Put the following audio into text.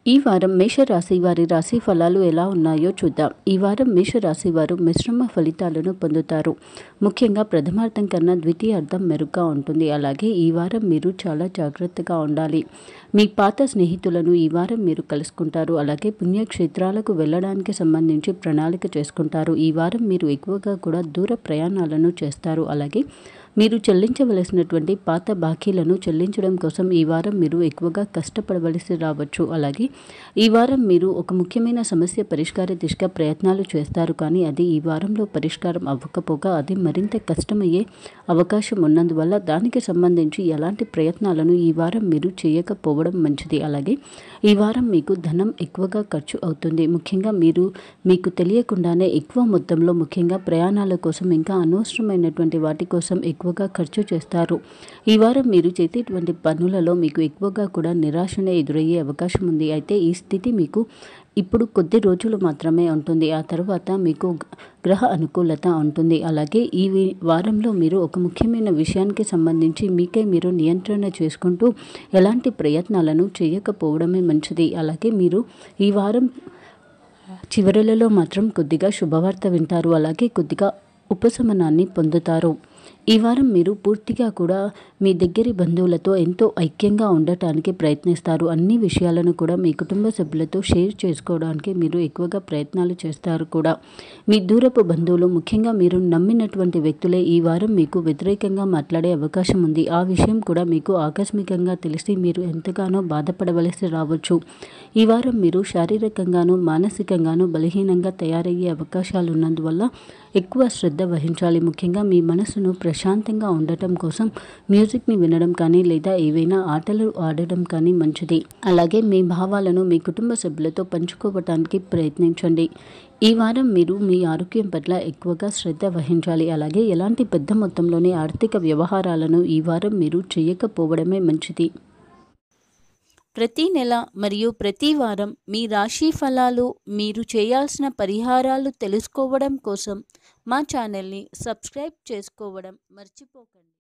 ఈ వారం మేషరాశి వారి రాశి ఫలాలు ఎలా ఉన్నాయో చూద్దాం ఈ వారం మేషరాశి వారు మిశ్రమ ఫలితాలను పొందుతారు ముఖ్యంగా ప్రథమార్థం కన్నా ద్వితీయార్థం మెరుగ్గా ఉంటుంది అలాగే ఈ వారం మీరు చాలా జాగ్రత్తగా ఉండాలి మీ పాత స్నేహితులను ఈ వారం మీరు కలుసుకుంటారు అలాగే పుణ్యక్షేత్రాలకు వెళ్ళడానికి సంబంధించి ప్రణాళిక చేసుకుంటారు ఈ వారం మీరు ఎక్కువగా కూడా దూర ప్రయాణాలను చేస్తారు అలాగే మీరు చెల్లించవలసినటువంటి పాత బాకీలను చెల్లించడం కోసం ఈ వారం మీరు ఎక్కువగా కష్టపడవలసి రావచ్చు అలాగే ఈ వారం మీరు ఒక ముఖ్యమైన సమస్య పరిష్కార దిశగా ప్రయత్నాలు చేస్తారు కానీ అది ఈ వారంలో పరిష్కారం అవ్వకపోగా అది మరింత కష్టమయ్యే అవకాశం ఉన్నందువల్ల దానికి సంబంధించి ఎలాంటి ప్రయత్నాలను ఈ వారం మీరు చేయకపోవడం మంచిది అలాగే ఈ వారం మీకు ధనం ఎక్కువగా ఖర్చు అవుతుంది ముఖ్యంగా మీరు మీకు తెలియకుండానే ఎక్కువ మొత్తంలో ముఖ్యంగా ప్రయాణాల కోసం ఇంకా అనవసరమైనటువంటి వాటి కోసం ఎక్కువగా ఖర్చు చేస్తారు ఈ వారం మీరు చేసేటువంటి పనులలో మీకు ఎక్కువగా కూడా నిరాశనే ఎదురయ్యే అవకాశం ఉంది అయితే ఈ స్థితి మీకు ఇప్పుడు కొద్ది రోజులు మాత్రమే ఉంటుంది ఆ తర్వాత మీకు గ్రహ అనుకూలత ఉంటుంది అలాగే ఈ వి- వారంలో మీరు ఒక ముఖ్యమైన విషయానికి సంబంధించి మీకే మీరు నియంత్రణ చేసుకుంటూ ఎలాంటి ప్రయత్నాలను చేయకపోవడమే మంచిది అలాగే మీరు ఈ వారం చివరలలో మాత్రం కొద్దిగా శుభవార్త వింటారు అలాగే కొద్దిగా ఉపశమనాన్ని పొందుతారు ఈ వారం మీరు పూర్తిగా కూడా మీ దగ్గరి బంధువులతో ఎంతో ఐక్యంగా ఉండటానికి ప్రయత్నిస్తారు అన్ని విషయాలను కూడా మీ కుటుంబ సభ్యులతో షేర్ చేసుకోవడానికి మీరు ఎక్కువగా ప్రయత్నాలు చేస్తారు కూడా మీ దూరపు బంధువులు ముఖ్యంగా మీరు నమ్మినటువంటి వ్యక్తులే ఈ వారం మీకు వ్యతిరేకంగా మాట్లాడే అవకాశం ఉంది ఆ విషయం కూడా మీకు ఆకస్మికంగా తెలిసి మీరు ఎంతగానో బాధపడవలసి రావచ్చు ఈ వారం మీరు శారీరకంగాను మానసికంగాను బలహీనంగా తయారయ్యే అవకాశాలు ఉన్నందువల్ల ఎక్కువ శ్రద్ధ వహించాలి ముఖ్యంగా మీ మనసును ప్రశాంతంగా ఉండటం కోసం మ్యూజిక్ని వినడం కానీ లేదా ఏవైనా ఆటలు ఆడడం కానీ మంచిది అలాగే మీ భావాలను మీ కుటుంబ సభ్యులతో పంచుకోవటానికి ప్రయత్నించండి ఈ వారం మీరు మీ ఆరోగ్యం పట్ల ఎక్కువగా శ్రద్ధ వహించాలి అలాగే ఎలాంటి పెద్ద మొత్తంలోని ఆర్థిక వ్యవహారాలను ఈ వారం మీరు చేయకపోవడమే మంచిది ప్రతి నెల మరియు ప్రతి వారం మీ రాశి ఫలాలు మీరు చేయాల్సిన పరిహారాలు తెలుసుకోవడం కోసం మా ఛానల్ని సబ్స్క్రైబ్ చేసుకోవడం మర్చిపోకండి